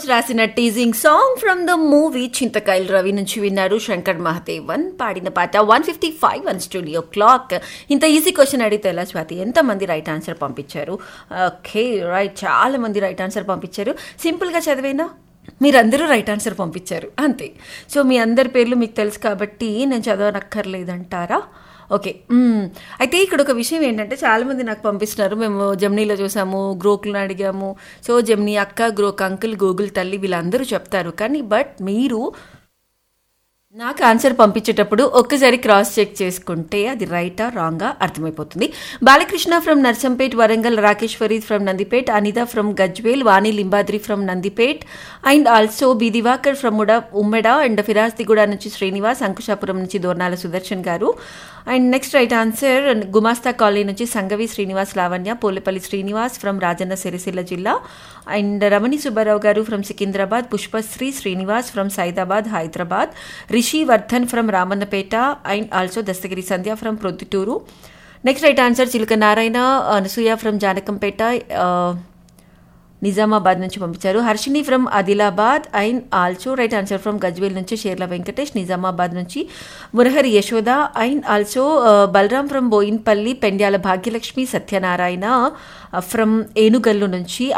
సంతోష్ రాసిన teasing song from the movie Chintakayala Ravi నుంచి విన్నారు శంకర్ మహాదేవన్ పాడిన పాట one fifty five one studio clock ఇంత ఈజీ క్వశ్చన్ అడిగితే ఎలా స్వాతి ఎంతమంది రైట్ ఆన్సర్ పంపించారు ఓకే రైట్ చాలా మంది రైట్ ఆన్సర్ పంపించారు సింపుల్గా చదివేనా మీరందరూ రైట్ ఆన్సర్ పంపించారు అంతే సో మీ అందరి పేర్లు మీకు తెలుసు కాబట్టి నేను చదవనక్కర్లేదంటారా ఓకే మ్మ్. అయితే ఇక్కడ ఒక విషయం ఏంటంటే చాలామంది నాకు పంపిస్తున్నారు మేము జమ్నీలో చూసాము గ్రోకులను అడిగాము సో జమ్నీ అక్క గ్రోక్ అంకుల్ గూగుల్ తల్లి వీళ్ళందరూ చెప్తారు కానీ బట్ మీరు నాకు ఆన్సర్ పంపించేటప్పుడు ఒక్కసారి క్రాస్ చెక్ చేసుకుంటే అది రైటా రాంగా అర్థమైపోతుంది Balakrishna from Narsampet Warangal Rakesh Farid from Nandipet Anitha from Gajwel Vani Limbadri from Nandipet and also B Divakar from ఉడ ఉమ్మెడ అండ్ ఫిరాస్తిగూడ నుంచి శ్రీనివాస్ అంకుశాపురం నుంచి Dornala Sudarshan garu and next right answer Gumasta Colony నుంచి సంగవి శ్రీనివాస్ లావణ్య పోలేపల్లి శ్రీనివాస్ ఫ్రమ్ రాజన్న సిరిసిల్ల జిల్లా and Ramani Subbarao garu from Secunderabad Pushpasri Srinivas from Saidabad Hyderabad Rishi Vardhan from Ramannapeta and also Dastagiri Sandhya from Proddatur next right answer Chiluka Narayana Anasuya from Janakampet ఆ, నిజామాబాద్ నుంచి పంపించారు Harshini from Adilabad and also right answer from Gajwel నుంచి షేర్ల వెంకటేష్ నిజామాబాద్ నుంచి Murahari Yashoda and also Balaram from Boinpally Pendyala Bhagyalakshmi Satyanarayana from Enugallu నుంచి